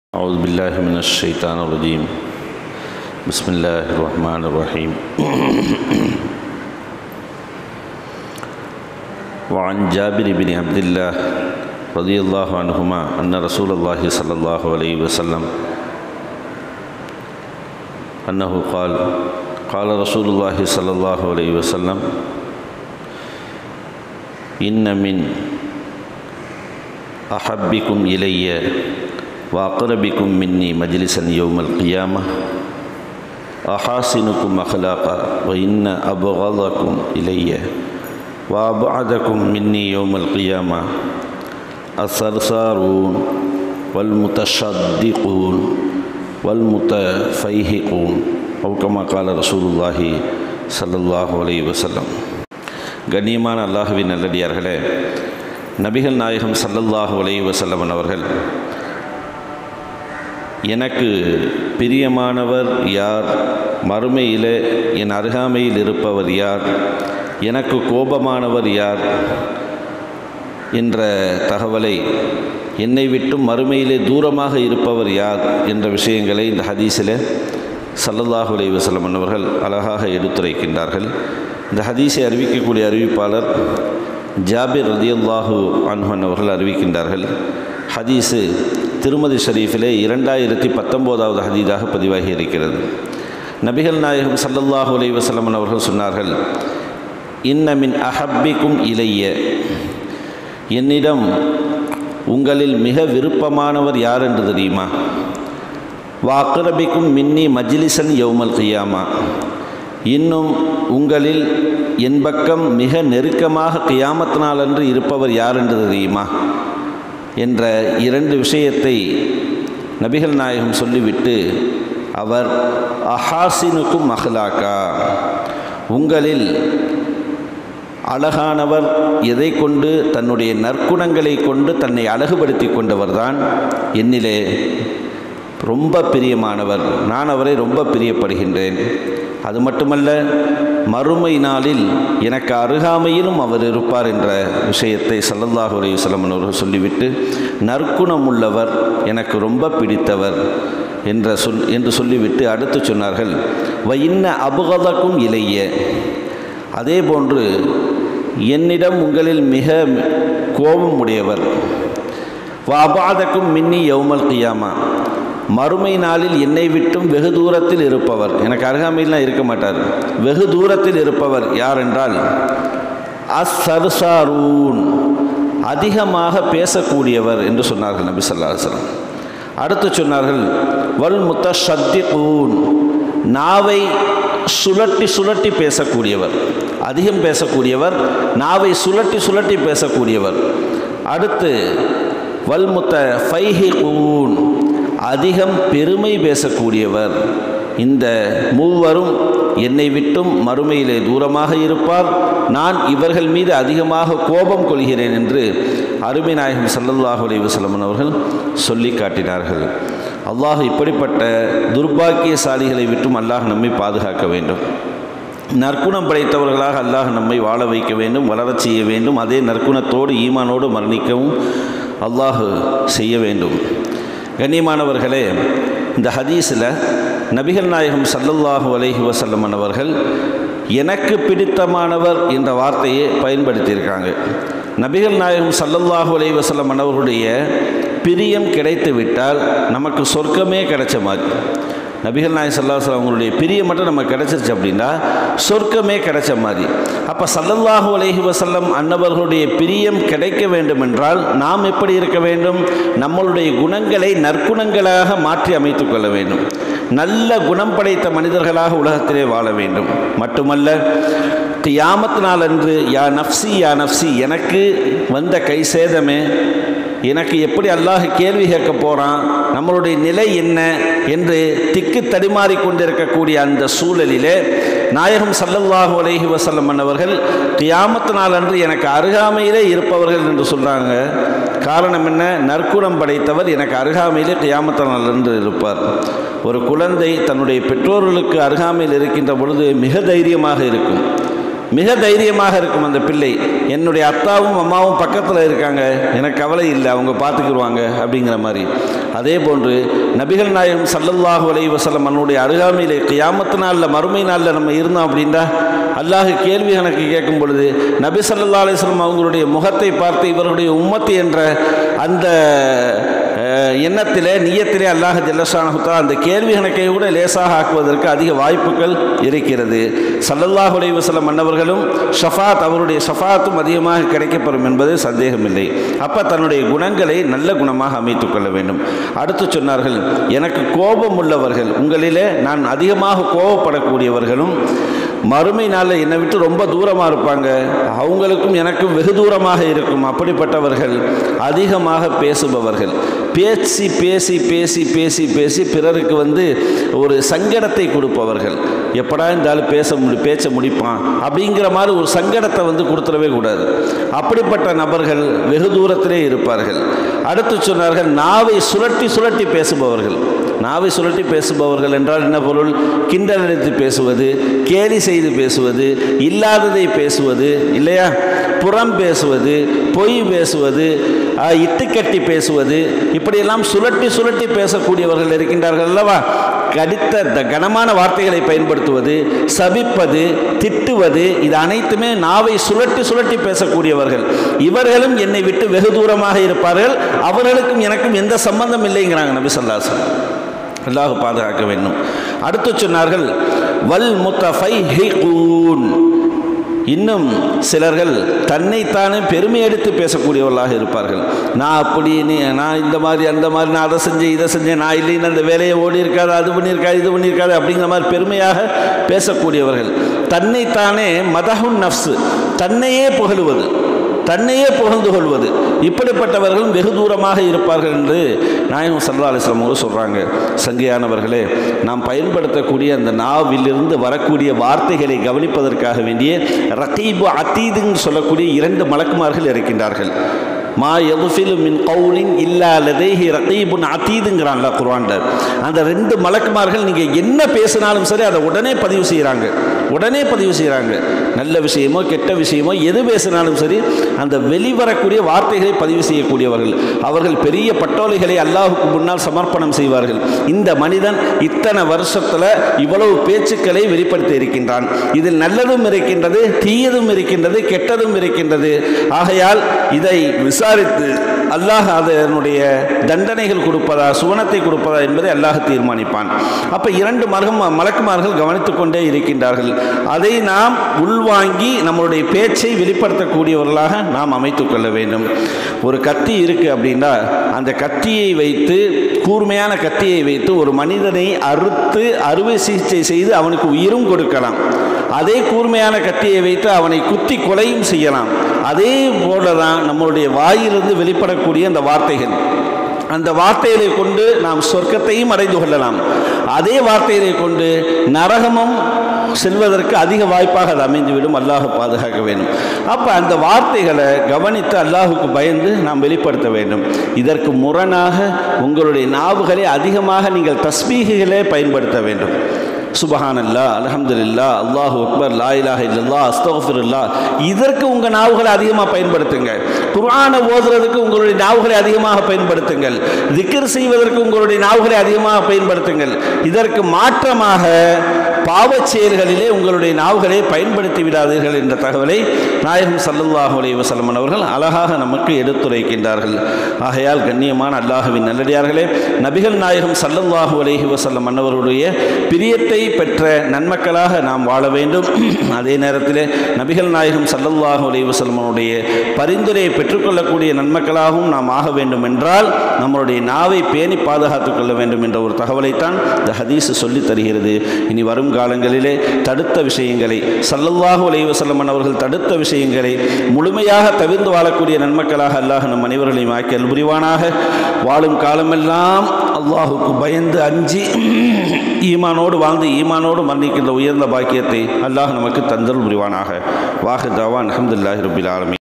أعوذ بالله من الشيطان الرجيم بسم الله الرحمن الرحيم وعن جابر بن عبد الله رضي الله عنهما أن رسول الله صلى الله عليه وسلم أنه قال قال رسول الله صلى الله عليه وسلم إن من أحبكم إلي وأقربكم مني مجلسا يوم القيامة أحاسنكم أخلاقا وإن أبغضكم إلي وأبعدكم مني يوم القيامة الثرثارون والمتشدقون والمتفيهقون أو كما قال رسول الله صلى الله عليه وسلم கண்ணியமான அல்லாஹுவின் நல்லடியார்களே நபிகள் நாயகம் சல்லல்லாஹு அலைஹி வஸல்லம் அவர்கள் எனக்கு பிரியமானவர் யார் மறுமையில் என் அருகாமையில் இருப்பவர் யார் எனக்கு கோபமானவர் யார் என்ற தகவலை என்னை விட்டும் மறுமையிலே தூரமாக இருப்பவர் யார் என்ற விஷயங்களை இந்த ஹதீஸில் சல்லல்லாஹு அலைஹி வஸல்லம் அவர்கள் அழகாக எடுத்துரைக்கின்றார்கள் இந்த ஹதீஸை அறிவிக்கக்கூடிய அறிவிப்பாளர் ஜாபிர் ரதியல்லாஹு அன்ஹன் அவர்கள் அறிவிக்கின்றார்கள் ஹதீஸு திருமதி ஷரீஃபிலே இரண்டாயிரத்தி பத்தொம்போதாவது ஹதீதாக பதிவாகி இருக்கிறது நபிகள் நாயகம் சல்லல்லாஹு அலைஹி வஸல்லம் அவர்கள் சொன்னார்கள் இன்னமின் அஹப்பிக்கும் இலைய என்னிடம் உங்களில் மிக விருப்பமானவர் யார் என்று தெரியுமா வாக்குரபிக்கும் மின்னி மஜ்லிசன் யௌமல் கியாமா இன்னும் உங்களில் என் பக்கம் மிக நெருக்கமாக கியாமத் நாளன்று இருப்பவர் யார் என்று தெரியுமா என்ற இரண்டு விஷயத்தை நபிகள் நாயகம் சொல்லிவிட்டு அவர் அஹாசினுக்கும் மஹ்லாக்கா உங்களில் அழகானவர் எதை கொண்டு தன்னுடைய நற்குணங்களை கொண்டு தன்னை அழகுபடுத்தி கொண்டவர்தான் என்னிலே ரொம்ப பிரியமானவர் நான் அவரை ரொம்ப பிரியப்படுகின்றேன் அது மட்டுமல்ல மறுமை நாளில் எனக்கு அருகாமையிலும் அவர் இருப்பார் என்ற விஷயத்தை சல்லல்லாஹு அலையுசலம் அவர்கள் சொல்லிவிட்டு நற்குணம் உள்ளவர் எனக்கு ரொம்ப பிடித்தவர் என்ற சொல் என்று சொல்லிவிட்டு அடுத்து சொன்னார்கள் வைன்ன அபுகதக்கும் இலைய அதே போன்று என்னிடம் உங்களில் மிக கோபம் உடையவர் வாபாதக்கும் மின்னி யௌமல் கியாமா மறுமை நாளில் என்னை விட்டும் வெகு தூரத்தில் இருப்பவர் எனக்கு அருகாமையிலாம் இருக்க மாட்டார் வெகு தூரத்தில் இருப்பவர் யார் என்றால் அசர்சாரூன் அதிகமாக பேசக்கூடியவர் என்று சொன்னார்கள் நபி சொல்லாசலம் அடுத்து சொன்னார்கள் வல் முத்த சத்திகூன் நாவை சுழட்டி சுழட்டி பேசக்கூடியவர் அதிகம் பேசக்கூடியவர் நாவை சுழட்டி சுழட்டி பேசக்கூடியவர் அடுத்து வல்முத்த ஃபைஹி கூன் அதிகம் பெருமை பேசக்கூடியவர் இந்த மூவரும் என்னை விட்டும் மறுமையிலே தூரமாக இருப்பார் நான் இவர்கள் மீது அதிகமாக கோபம் கொள்கிறேன் என்று அருமை நாயகம் சல்லல்லாஹு அலி வசலமன் அவர்கள் சொல்லி காட்டினார்கள் அல்லாஹ் இப்படிப்பட்ட துர்பாக்கியசாலிகளை விட்டும் அல்லாஹ் நம்மை பாதுகாக்க வேண்டும் நற்குணம் படைத்தவர்களாக அல்லாஹ் நம்மை வாழ வைக்க வேண்டும் வளரச் செய்ய வேண்டும் அதே நற்குணத்தோடு ஈமானோடு மரணிக்கவும் அல்லாஹ் செய்ய வேண்டும் கண்ணியமானவர்களே இந்த ஹதீஸில் நபிகள் நாயகம் சல்லல்லாஹு அலைஹி வசல்லமன் அவர்கள் எனக்கு பிடித்தமானவர் என்ற வார்த்தையை பயன்படுத்தியிருக்காங்க நபிகள் நாயகம் சல்லல்லாஹு அலைஹி வசல்லமன் அவர்களுடைய பிரியம் கிடைத்து விட்டால் நமக்கு சொர்க்கமே கிடைச்ச மாதிரி நபிகள் நாய் சல்லாஹ் அவங்களுடைய பிரியம் மட்டும் நமக்கு கிடைச்சிருச்சு அப்படின்னா சொர்க்கமே கிடைச்ச மாதிரி அப்போ சல்லல்லாஹூ அலஹி வசல்லம் அன்னவர்களுடைய பிரியம் கிடைக்க வேண்டும் என்றால் நாம் எப்படி இருக்க வேண்டும் நம்மளுடைய குணங்களை நற்குணங்களாக மாற்றி அமைத்து கொள்ள வேண்டும் நல்ல குணம் படைத்த மனிதர்களாக உலகத்திலே வாழ வேண்டும் மட்டுமல்ல கியாமத் நாள் அன்று யா நஃப்சி யா நஃப்சி எனக்கு வந்த கை சேதமே எனக்கு எப்படி அல்லாஹ் கேள்வி கேட்க போகிறான் நம்மளுடைய நிலை என்ன என்று திக்கு தடுமாறி கொண்டிருக்கக்கூடிய அந்த சூழலிலே நாயகம் சல்லல்லாஹு அலைஹி வசல்லம் அவர்கள் கியாமத்து நாள் அன்று எனக்கு அருகாமையிலே இருப்பவர்கள் என்று சொல்கிறாங்க காரணம் என்ன நற்குணம் படைத்தவர் எனக்கு அருகாமையிலே கியாமத்து நாள் என்று இருப்பார் ஒரு குழந்தை தன்னுடைய பெற்றோர்களுக்கு அருகாமையில் இருக்கின்ற பொழுது மிக தைரியமாக இருக்கும் மிக தைரியமாக இருக்கும் அந்த பிள்ளை என்னுடைய அத்தாவும் அம்மாவும் பக்கத்தில் இருக்காங்க எனக்கு கவலை இல்லை அவங்க பார்த்துக்கிடுவாங்க அப்படிங்கிற மாதிரி அதே போன்று நபிகள் நாயகம் சல்லல்லாஹு அலைஹி வஸல்லம் அவனுடைய அருகாமையிலே கியாமத்து நாளில் மறுமை நாளில் நம்ம இருந்தோம் அப்படின்னா அல்லாஹ் கேள்வி கணக்கு கேட்கும் பொழுது நபி ஸல்லல்லாஹு அலைஹி வஸல்லம் அவங்களுடைய முகத்தை பார்த்து இவருடைய உம்மத்து என்ற அந்த அஹ், எண்ணத்திலே நியத்திலே அல்லாஹ் ஜல்லஷானஹுத்தா அந்த கேள்வி கணக்கை கூட லேசாக ஆக்குவதற்கு அதிக வாய்ப்புகள் இருக்கிறது சல்லல்லாஹு அலைஹி வஸல்லம் மன்னவர்களும் ஷஃபாத் அவருடைய ஷஃபாத்தும் அதிகமாக கிடைக்கப்பெறும் என்பது சந்தேகமில்லை அப்போ தன்னுடைய குணங்களை நல்ல குணமாக அமைத்துக் கொள்ள வேண்டும் அடுத்து சொன்னார்கள் எனக்கு கோபம் உள்ளவர்கள் உங்களிலே நான் அதிகமாக கோபப்படக்கூடியவர்களும் மறுமை நாளில் என்னை விட்டு ரொம்ப தூரமாக இருப்பாங்க அவங்களுக்கும் எனக்கும் வெகு தூரமாக இருக்கும் அப்படிப்பட்டவர்கள் அதிகமாக பேசுபவர்கள் பேசி பேசி பேசி பேசி பேசி பிறருக்கு வந்து ஒரு சங்கடத்தை கொடுப்பவர்கள் எப்படா இந்த ஆள் பேச முடி பேச்ச முடிப்பான் அப்படிங்கிற மாதிரி ஒரு சங்கடத்தை வந்து கொடுத்துடவே கூடாது அப்படிப்பட்ட நபர்கள் வெகு தூரத்திலே இருப்பார்கள் அடுத்து சொன்னார்கள் நாவை சுழட்டி சுழட்டி பேசுபவர்கள் நாவை சுழட்டி பேசுபவர்கள் என்றால் என்ன பொருள் கிண்டல் அடித்து பேசுவது கேலி செய்து பேசுவது இல்லாததை பேசுவது இல்லையா புறம் பேசுவது பொய் பேசுவது ஆஹ், இட்டுக்கட்டி பேசுவது இப்படியெல்லாம் சுழட்டி சுழட்டி பேசக்கூடியவர்கள் இருக்கின்றார்கள் அல்லவா கடித்த த- கனமான வார்த்தைகளை பயன்படுத்துவது சபிப்பது திட்டுவது இது அனைத்துமே நாவை சுழட்டி சுழட்டி பேசக்கூடியவர்கள் இவர்களும் என்னை விட்டு வெகு தூரமாக இருப்பார்கள் அவர்களுக்கும் எனக்கும் எந்த சம்பந்தம் இல்லைங்கிறாங்க நபி சொல்லாசன் அல்லாஹ் பாதுகாக்க வேண்டும் அடுத்து சொன்னார்கள் வல் முத்தஃபை இன்னும் சிலர்கள் தன்னைத்தானே பெருமை எடுத்து பேசக்கூடியவர்களாக இருப்பார்கள் நான் அப்படி நீ நான் இந்த மாதிரி அந்த மாதிரி நான் அதை செஞ்சேன் இதை செஞ்சேன் நான் இல்லைன்னு அந்த வேலையை ஓடி இருக்காது அது பண்ணியிருக்காது இது பண்ணியிருக்காது அப்படிங்கிற மாதிரி பெருமையாக பேசக்கூடியவர்கள் தன்னைத்தானே மதஹுன் நஃப்ஸு தன்னையே புகழுவது தன்னையே புகழ்ந்து கொள்வது இப்படிப்பட்டவர்களும் வெகு தூரமாக இருப்பார்கள் என்று நாயகம் சல்லா அலிஸ்லாம் அவங்க சொல்கிறாங்க சங்கையானவர்களே நாம் பயன்படுத்தக்கூடிய அந்த நாவிலிருந்து வரக்கூடிய வார்த்தைகளை கவனிப்பதற்காக வேண்டிய ரகீபு அத்தீதுன்னு சொல்லக்கூடிய இரண்டு மலக்குமார்கள் இருக்கின்றார்கள் மா எதுஃபிலு மின் கவுலின் இல்லா லதேஹி ரகீபுன் அத்தீதுங்கிறான்ல குர்ஆன்ல அந்த ரெண்டு மலக்குமார்கள் நீங்கள் என்ன பேசினாலும் சரி அதை உடனே பதிவு செய்கிறாங்க உடனே பதிவு செய்கிறாங்க நல்ல விஷயமோ கெட்ட விஷயமோ எது பேசினாலும் சரி அந்த வெளிவரக்கூடிய வார்த்தைகளை பதிவு செய்யக்கூடியவர்கள் அவர்கள் பெரிய பட்டோலைகளை அல்லாஹுக்கு முன்னால் சமர்ப்பணம் செய்வார்கள் இந்த மனிதன் இத்தனை வருஷத்தில் இவ்வளவு பேச்சுக்களை வெளிப்படுத்தி இருக்கின்றான் இதில் நல்லதும் இருக்கின்றது தீயதும் இருக்கின்றது கெட்டதும் இருக்கின்றது ஆகையால் இதை விசாரித்து அல்லாஹ் அதனுடைய தண்டனைகள் கொடுப்பதா சுவனத்தை கொடுப்பதா என்பதை அல்லாஹ் தீர்மானிப்பான் அப்போ இரண்டு மலகம் மலக்குமார்கள் கவனித்துக் கொண்டே இருக்கின்றார்கள் அதை நாம் உள்வாங்கி நம்மளுடைய பேச்சை வெளிப்படுத்தக்கூடியவர்களாக நாம் அமைத்துக் கொள்ள வேண்டும் ஒரு கத்தி இருக்குது அப்படின்னா அந்த கத்தியை வைத்து கூர்மையான கத்தியை வைத்து ஒரு மனிதனை அறுத்து அறுவை சிகிச்சை செய்து அவனுக்கு உயிரும் கொடுக்கலாம் அதே கூர்மையான கத்தியை வைத்து அவனை குத்தி கொலையும் செய்யலாம் அதே போல தான் நம்மளுடைய வாயிலிருந்து வெளிப்படக்கூடிய அந்த வார்த்தைகள் அந்த வார்த்தைகளை கொண்டு நாம் சொர்க்கத்தையும் அடைந்து கொள்ளலாம் அதே வார்த்தைகளை கொண்டு நரகமும் செல்வதற்கு அதிக வாய்ப்பாக அது அமைந்துவிடும் அல்லாஹ் பாதுகாக்க வேண்டும் அப்போ அந்த வார்த்தைகளை கவனித்து அல்லாஹுக்கு பயந்து நாம் வெளிப்படுத்த வேண்டும் இதற்கு முரணாக உங்களுடைய நாவுகளை அதிகமாக நீங்கள் தஸ்பீகுகளே பயன்படுத்த வேண்டும் சுபஹானல்லா அல்ஹம்துலில்லா அல்லாஹு அக்பர் லா இலாஹ இல்லல்லா அஸ்தஃபிருல்லா இதற்கு உங்கள் நாவுகளை அதிகமாக பயன்படுத்துங்க குர்ஆனை ஓதுறதுக்கு உங்களுடைய நாவுகளை அதிகமாக பயன்படுத்துங்கள் திக்ர் செய்வதற்கு உங்களுடைய நாவுகளை அதிகமாக பயன்படுத்துங்கள் இதற்கு மாற்றமாக பாவச் செயல்களிலே உங்களுடைய நாவுகளை பயன்படுத்தி விடாதீர்கள் என்ற தகவலை நாயகம் சல்லல்லாஹு அலைஹி வஸல்லம் அவர்கள் அழகாக நமக்கு எடுத்துரைக்கின்றார்கள் ஆகையால் கண்ணியமான அல்லாஹுவின் நல்லடியார்களே நபிகள் நாயகம் சல்லல்லாஹு அலைஹி வஸல்லம் அன்னவருடைய பிரியத்தை பெற்ற நன்மக்களாக நாம் வாழ வேண்டும் அதே நேரத்தில் நபிகள் நாயகம் சல்லல்லாஹு அலைஹி வஸல்லமுடைய பரிந்துரையை பெற்றுக்கொள்ளக்கூடிய நன்மக்களாகவும் நாம் ஆக வேண்டும் என்றால் நம்மளுடைய நாவை பேணி பாதுகாத்துக் கொள்ள வேண்டும் என்ற ஒரு தகவலைத்தான் இந்த ஹதீஸ் சொல்லித் தருகிறது இனி வரும் காலங்களிலே தடுத்த விஷயங்களை சல்லல்லாஹு அலைஹி வஸல்லம் அவர்கள் தடுத்த விஷயங்களை முழுமையாக தவிர்ந்து வாழக்கூடிய நன்மக்களாக அல்லாஹ் நம் அனைவர்களையும் ஆக்கி அல் புரிவானாக வாழும் காலமெல்லாம் அல்லாஹுக்கு பயந்து அஞ்சி ஈமானோடு வாழ்ந்து ஈமானோடு மரணிக்கின்ற உயர்ந்த பாக்கியத்தை அல்லாஹ் நமக்கு தந்தல் புரிவானாக வாஹு தாவான் அஹமதுல்லாஹி ரபில் ஆலமீன்